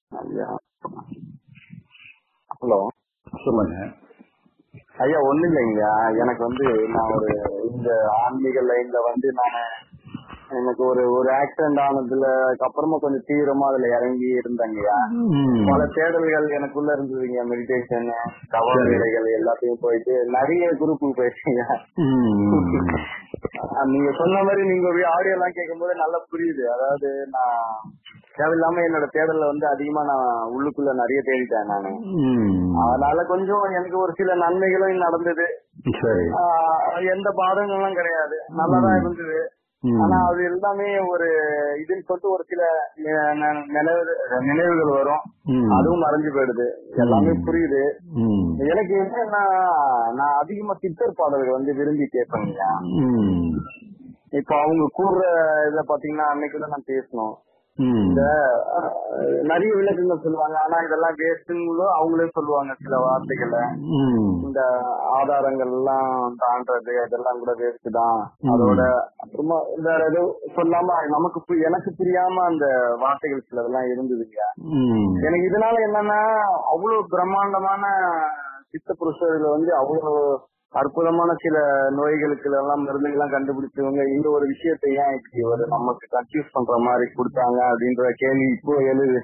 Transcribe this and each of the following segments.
ஐயா ஹலோ சொல்லுங்க ஐயா ஒண்ணு இல்லைங்க எனக்கு வந்து நான் ஒரு இந்த ஆன்மீக லைன்ல வந்து நான் எனக்கு ஒரு ஒரு ஆக்சிடென்ட் ஆனதுல அப்புறமா கொஞ்சம் தீவிரமா அதுல இறங்கி இருந்தேங்கய்யா ம். பல தேடல்கள் எனக்குள்ள இருந்ததுங்க மெடிடேஷன் தவ சரி. நிலைகள் எல்லாத்தையும் போயிட்டு நிறைய குரூப்புக்கு போயிடுச்சுங்க ம். அஹ் நீங்க சொன்ன மாதிரி நீங்க ஒரு ஆடியோ எல்லாம் கேட்கும்போது நல்லா புரியுது அதாவது நான் தேவையில்லாம என்னோட தேடல்ல வந்து அதிகமா நான் உள்ளுக்குள்ள நிறைய தேடிட்டேன் நானு ம். அதனால கொஞ்சம் எனக்கு ஒரு சில நன்மைகளும் நடந்தது சரி ஆஹ் எந்த பாதகங்களும் கிடையாது நல்லாதான் இருந்தது ம். ஆனா அது எல்லாமே ஒரு இதுன்னு சொல்லிட்டு ஒரு சில நி- நி- நினைவு நினைவுகள் வரும் ம். அதுவும் மறைஞ்சு போயிடுது எல்லாமே புரியுது ம். எனக்கு என்னன்னா நான் அதிகமா சித்தர் பாடல்கள் வந்து விரும்பி கேட்பேங்க ம். இப்ப அவங்க கூறுற இத பாத்தீங்கன்னா அன்னைக்கு தான் நான் பேசணும் ம். இந்த அஹ், நிறைய விளக்கங்கள் சொல்லுவாங்க ஆனா இதெல்லாம் வேஸ்ட்னு அவங்களே சொல்லுவாங்க சில வார்த்தைகளை ம். இந்த ஆதாரங்கள் எல்லாம் தாண்டது அதெல்லாம் கூட வேஸ்ட் தான் அதோட அப்புறமா வேற எதுவும் சொல்லாம நமக்கு பு- எனக்கு புரியாம அந்த வார்த்தைகள் சிலதெல்லாம் இருந்ததுங்க ம். எனக்கு இதனால என்னன்னா அவ்வளவு பிரம்மாண்டமான சித்த புருஷர்கள் வந்து அவ்வளவு அற்புதமான சில நோய்களுக்கு எல்லாம் மருந்துகள்லாம் கண்டுபிடிச்சவங்க இந்த ஒரு விஷயத்தை ஏன் இப்படி ஒரு நமக்கு கன்ஃபியூஸ் பண்ற மாதிரி கொடுத்தாங்க அப்படின்ற கேள்வி இப்போ எழுது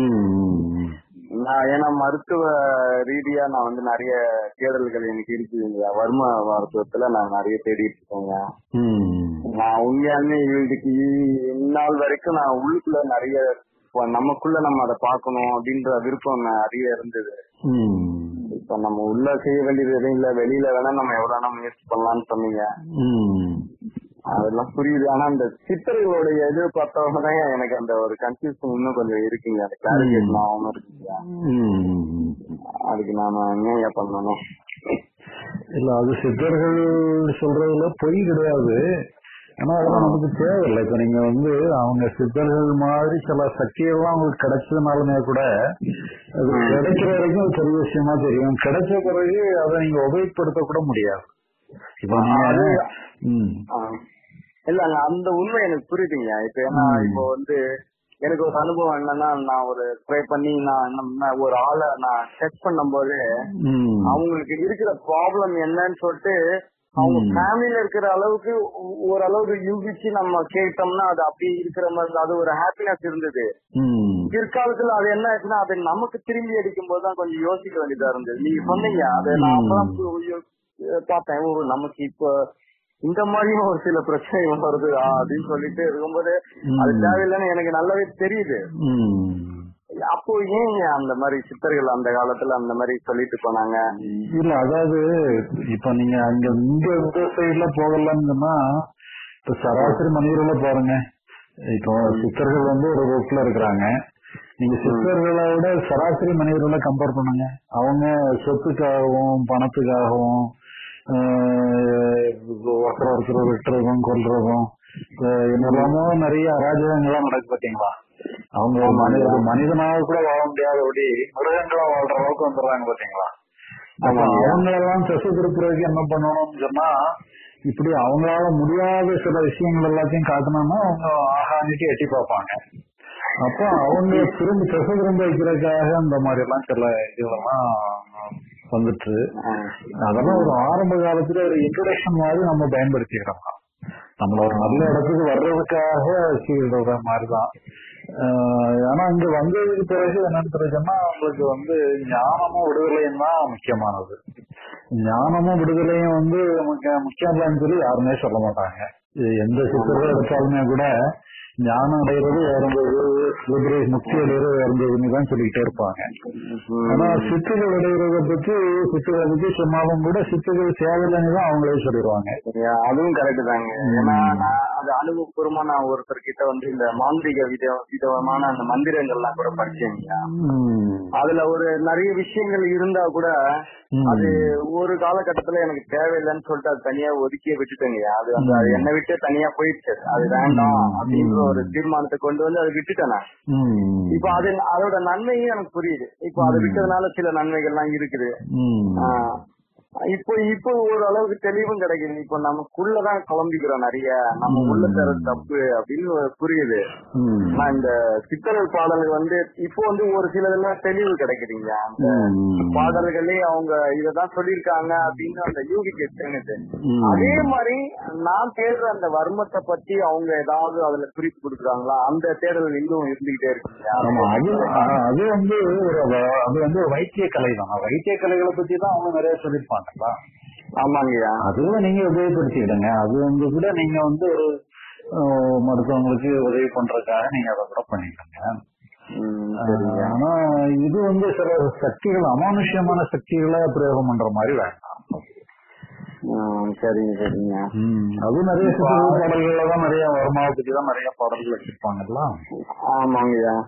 ம். நான் ஏன்னா மருத்துவ ரீதியா நான் வந்து நிறைய தேடல்கள் எனக்கு இருக்குதுங்க வர்ம மருத்துவத்துல நான் நிறைய தேடிட்டு இருக்கேங்க ம். நான் உண்மையாலுமே இதுக்கு இந்நாள் வரைக்கும் நான் உள்ளுக்குள்ள நிறைய இப்ப நமக்குள்ள நம்ம அதை பார்க்கணும் அப்படின்ற விருப்பம் நிறைய இருந்தது ம். இப்ப நம்ம உள்ள செய்ய வேண்டியது எதுவும் இல்ல வெளியில வேணா நம்ம எவ்வளவு முயற்சி பண்ணலாம்னு சொன்னீங்க ம். அதெல்லாம் புரியுது ஆனா அந்த சித்தர்களுடைய இது பார்த்தவங்க எனக்கு அந்த ஒரு கன்ஃபியூஷன் இன்னும் கொஞ்சம் இருக்குங்க அந்த கிளாரிபிகேஷன் ஆகாம இருக்குங்க ம். அதுக்கு நாம என்ன பண்ணணும் இல்ல அது சித்தர்கள் சொல்றதுல பொய் கிடையாது ஆனா அதெல்லாம் நமக்கு தேவையில்லை இப்ப நீங்க வந்து அவங்க சித்தர்கள் மாதிரி சில சக்தியெல்லாம் உங்களுக்கு கிடைச்சதுனாலுமே கூட அது கிடைக்கிற வரைக்கும் அது பெரிய விஷயமா தெரியும் கிடைச்ச பிறகு அதை நீங்க உபயோகப்படுத்த கூட முடியாது இப்ப நீங்க ம். ஆஹ் இல்லங்க அந்த உண்மை எனக்கு புரியுதுங்க இப்ப ஏன்னா இப்போ வந்து எனக்கு ஒரு அனுபவம் என்னன்னா நான் ஒரு ட்ரை பண்ணி நான் நம்ம ஒரு ஆளை நான் செக் பண்ணும்போது ம். அவங்களுக்கு இருக்கிற ப்ராப்ளம் என்னன்னு சொல்லிட்டு அவங்க ஃபேமிலில இருக்கிற அளவுக்கு ஓ- ஓரளவுக்கு யூகிச்சு நம்ம கேட்டோம்னா அது அப்படி இருக்கிற மாதிரி அது ஒரு ஹாப்பினஸ் இருந்தது ம். பிற்காலத்துல அது என்ன ஆச்சுன்னா அது நமக்கு திரும்பி அடிக்கும் போது தான் கொஞ்சம் யோசிக்க வேண்டியதா இருந்தது நீங்க சொன்னீங்க அது நான் அப்பதான் பு- யோ- பார்த்தேன் ஓ நமக்கு இப்போ இந்த மாதிரியும் ஒரு சில பிரச்சனைகள் வருது ஆ, அப்படின்னு சொல்லிட்டு இருக்கும்போது அது தேவையில்லைன்னு எனக்கு நல்லாவே தெரியுது ம். அப்போ ஏன் அந்த மாதிரி சித்தர்கள் அந்த காலத்துல அந்த மாதிரி சொல்லிட்டு போனாங்க இல்ல அதாவது இப்ப நீங்க அங்க இங்க இந்த சைடுல போகலாம்னு சொன்னா இப்ப சராசரி மனிதர்கள பாருங்க இப்போ சித்தர்கள் வந்து ஒரு ரூட்ல இருக்கிறாங்க நீங்க சித்தர்களை விட சராசரி மனிதர்களை கம்பேர் பண்ணுங்க அவங்க சொத்துக்காகவும் பணத்துக்காகவும் ஆஹ், ஒருத்தர் ஒருத்தர் வெட்டுறதும் கொல்றதும் ஆஹ், என்னெல்லாமோ நிறைய அராஜகங்கள்லாம் நடக்கு பாத்தீங்களா அவங்க ஒரு மனித ஒரு மனிதனாக கூட வாழ முடியாதபடி மிருகங்களா வாழ்ற அளவுக்கு வந்துடுறாங்க பாத்தீங்களா அப்ப அவங்களெல்லாம் திசை திருப்புறதுக்கு என்ன பண்ணணும்னு சொன்னா இப்படி அவங்களால முடியாத சில விஷயங்கள் எல்லாத்தையும் காட்டணும்னா அவங்க ஆகாமிக்கு எட்டி பார்ப்பாங்க அப்ப அவங்க திரும்ப திசை திரும்ப வைக்கிறதுக்காக இந்த மாதிரி எல்லாம் சில இதெல்லாம் வந்துட்டு அதெல்லாம் ஒரு ஆரம்ப காலத்துல ஒரு இன்ட்ரோடக்ஷன் மாதிரி நம்ம பயன்படுத்திக்கிறோம் நம்மள ஒரு நல்ல இடத்துக்கு வர்றதுக்காக செய்யற மாதிரிதான் ஆஹ் ஆனா இங்க வந்ததுக்கு பிறகு என்னன்னு தெரியுதுன்னா உங்களுக்கு வந்து ஞானமும் விடுதலையும் தான் முக்கியமானது ஞானமும் விடுதலையும் வந்து முக்கிய முக்கியம் இல்லைன்னு சொல்லி யாருமே சொல்ல மாட்டாங்க இது எந்த சித்தர்கள் எடுத்தாலுமே கூட ஞானம் அடைகிறது இறந்தது லிபரே முக்தி அடைகிறது இறந்ததுன்னு தான் சொல்லிக்கிட்டே இருப்பாங்க ஆனா சித்துகள் அடைகிறத பத்தி சித்துகளை பத்தி சொன்னாலும் கூட சித்துகள் சேவலன்னு தான் அவங்களே சொல்லிடுவாங்க சரியா? அதுவும் கரெக்ட் தாங்க ஏன்னா நான் அது அனுபவபூர்வமா நான் ஒருத்தர் கிட்ட வந்து இந்த மாந்திரிக வித விதமான அந்த மந்திரங்கள்லாம் கூட படிச்சேங்க உம் அதுல ஒரு நிறைய விஷயங்கள் இருந்தா கூட உம் அது ஒரு காலகட்டத்துல எனக்கு தேவையில்லைன்னு சொல்லிட்டு அது தனியா ஒதுக்கியே விட்டுட்டேங்க அது வந்து அது என்னை விட்டு தனியா போயிடுச்சு அது வேண்டாம் அப்படின்ற ஒரு தீர்மானத்தை கொண்டு வந்து அதை விட்டுட்டேன் நான் உம் இப்ப அது அதோட நன்மையும் எனக்கு புரியுது இப்ப அதை விட்டதுனால சில நன்மைகள்லாம் இருக்குது உம் ஆஹ் இப்போ இப்போ ஓரளவுக்கு தெளிவும் கிடைக்குது இப்போ நமக்குள்ளதான் குழம்பிக்கிறோம் நிறைய நம்ம உள்ள தர தப்பு அப்படின்னு புரியுது ம். ஆனா இந்த சித்தரல் பாடல்கள் வந்து இப்போ வந்து ஒரு சிலதெல்லாம் தெளிவு கிடைக்குதுங்க அந்த ம். பாடல்களே அவங்க இததான் சொல்லியிருக்காங்க அப்படின்னு அந்த யூகிக்க தோணுது ம். அதே மாதிரி நான் தேடுற அந்த வர்மத்தை பத்தி அவங்க ஏதாவது அதுல குறிப்பு கொடுக்குறாங்களா அந்த தேடல் இன்னும் இருந்துகிட்டே இருக்குங்க ஆமா அது ஆ, அது வந்து ஒரு வ- அது வந்து ஒரு வைத்திய கலை தான் வைத்திய கலைகளை பத்தி தான் அவங்க நிறைய சொல்லியிருப்பாங்களா ஆமாங்கய்யா அதுவும் நீங்க உபயோகப்படுத்திக்கிடுங்க அது வந்து கூட நீங்க வந்து ஒரு அஹ், மருத்துவங்களுக்கு உதவி பண்றதுக்காக நீங்க அதை கூட பண்ணிக்கோங்க ம், சரிங்க ஆனா இது வந்து சில சக்திகள் அமானுஷ்யமான சக்திகளை பிரயோகம் பண்ற மாதிரி வேண்டாம் ம், சரிங்க சரிங்க ம், அது நிறைய சித்தர்கள் பாடல்கள்ல தான் நிறைய வருமாவை பத்தி தான் நிறைய பாடல்கள் வச்சிருப்பாங்கல்ல ஆமாங்கய்யா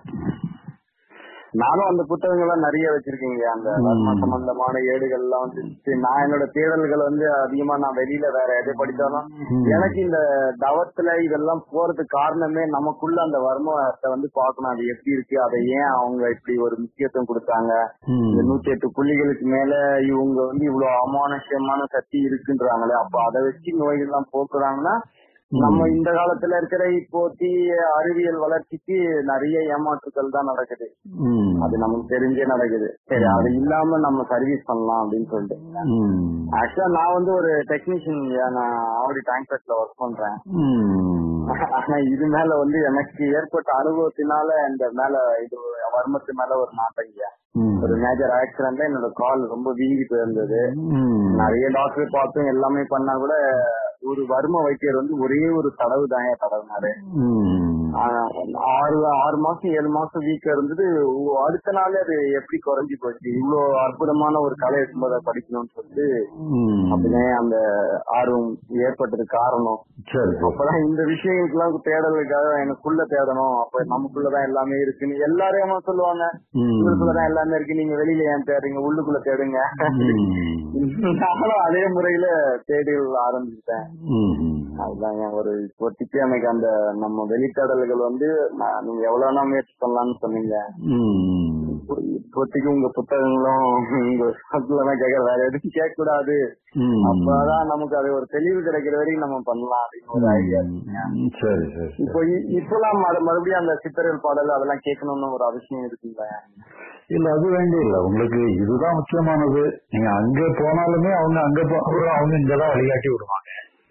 நானும் அந்த புத்தகங்கள்லாம் நிறைய வச்சிருக்கேங்க அந்த வர்ம சம்பந்தமான ஏடுகள் எல்லாம் வந்து சரி, நான் என்னோட தேடல்கள் வந்து அதிகமா நான் வெளியில வேற எதை படிச்சாலும் ம். எனக்கு இந்த தவத்துல இதெல்லாம் போறதுக்கு காரணமே நமக்குள்ள அந்த வர்மத்தை வந்து பார்க்கணும் அது எப்படி இருக்கு அதை ஏன் அவங்க இப்படி ஒரு முக்கியத்துவம் கொடுத்தாங்க ம். இந்த நூத்தி எட்டு புள்ளிகளுக்கு மேல இவங்க வந்து இவ்வளவு அமானுஷ்யமான சக்தி இருக்குன்றாங்களே அப்ப அதை வச்சு நோய்கள் எல்லாம் போக்குறாங்கன்னா நம்ம இந்த காலத்துல இருக்கிற இப்போத்தி அறிவியல் வளர்ச்சிக்கு நிறைய ஏமாற்றுகள் தான் நடக்குது ம். அது நமக்கு தெரிஞ்சே நடக்குது சரி அது இல்லாம நம்ம சர்வீஸ் பண்ணலாம் அப்படின்னு சொல்லிட்டு ம். ஆக்சுவலா நான் வந்து ஒரு டெக்னீஷியன் நான் ஆல்ரெடி டேங்க் செட்ல ஒர்க் பண்றேன் ம். ஆனா இது மேல வந்து எனக்கு ஏற்பட்ட அனுபவத்தினால இந்த மேல இது வர்மத்து மேல ஒரு நாட்டங்க ம். ஒரு மேஜர் ஆக்சிடென்ட்ல என்னோட கால் ரொம்ப வீங்கி போயிருந்தது ம். நிறைய டாக்டர் பார்த்தும் எல்லாமே பண்ணா கூட ஒரு வர்ம வைத்தியர் வந்து ஒரே ஒரு தடவு தான் தடவுனாரு ம். ஆனா, ஆறு ஆறு மாசம் ஏழு மாசம் வீக்கா இருந்தது ஓ, அடுத்த நாள் அது எப்படி குறைஞ்சு போச்சு இவ்வளவு அற்புதமான ஒரு கலை இருக்கும்போது அதை படிக்கணும்னு சொல்லிட்டு ம். அப்படியே அந்த ஆர்வம் ஏற்பட்டது காரணம் சரி சரி. அப்பதான் இந்த விஷயங்களுக்கெல்லாம் தேடலுக்காக எனக்குள்ள தேடணும் அப்ப நமக்குள்ளதான் எல்லாமே இருக்குன்னு எல்லாரும் ஏமா சொல்லுவாங்க ம். உங்களுக்குள்ளதான் எல்லாமே இருக்கு நீங்க வெளியில ஏன் தேடுறீங்க உள்ளுக்குள்ள தேடுங்க ம். நானும் அதே முறையில தேடி ஆரம்பிச்சிட்டேன் ம். அதுதாங்க ஒரு இப்போதைக்கு எனக்கு அந்த நம்ம வெளித்தேடல்கள் வந்து நான் நீங்க எவ்வளவுனா முயற்சி பண்ணலாம்னு சொன்னீங்க ம். இப்போதைக்கு உங்க புத்தகங்களும் உங்க சொல்லலாம் கேட்க வேற எதுவும் கேட்க கூடாது ம். அப்பதான் நமக்கு அது ஒரு தெளிவு கிடைக்கிற வரைக்கும் நம்ம பண்ணலாம் அப்படின்னு ஒரு ஐடியா ம். சரி சரி சரி. இப்போ இ- இப்பெல்லாம் மறு- மறுபடியும் அந்த சித்தர்கள் பாடல் அதெல்லாம் கேட்கணும்னு ஒரு அவசியம் இருக்குங்களா இல்ல அது வேண்டிய இல்ல உங்களுக்கு இதுதான் முக்கியமானது நீங்க அங்க போனாலுமே அவங்க அங்க போ- அப்புறம் அவங்க இங்கதான் வழிகாட்டி விடுவாங்க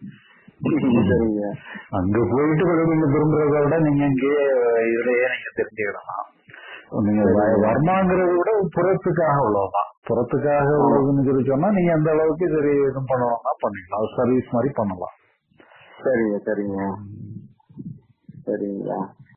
சரிங்க அங்க போயிட்டு வெளியில திரும்புறத விட நீங்க இங்கேயே இதுலயே நீங்க தெரிஞ்சுக்கிடலாம் நீங்க வ- வர்மாங்கிறத விட புறத்துக்காக உள்ளதுதான் புறத்துக்காக உள்ளதுன்னு சொல்லி சொன்னா நீங்க அந்த அளவுக்கு சரி எதுவும் பண்ணணும்னா பண்ணிக்கலாம் சர்வீஸ் மாதிரி பண்ணலாம் சரிங்க சரிங்க சரிங்களா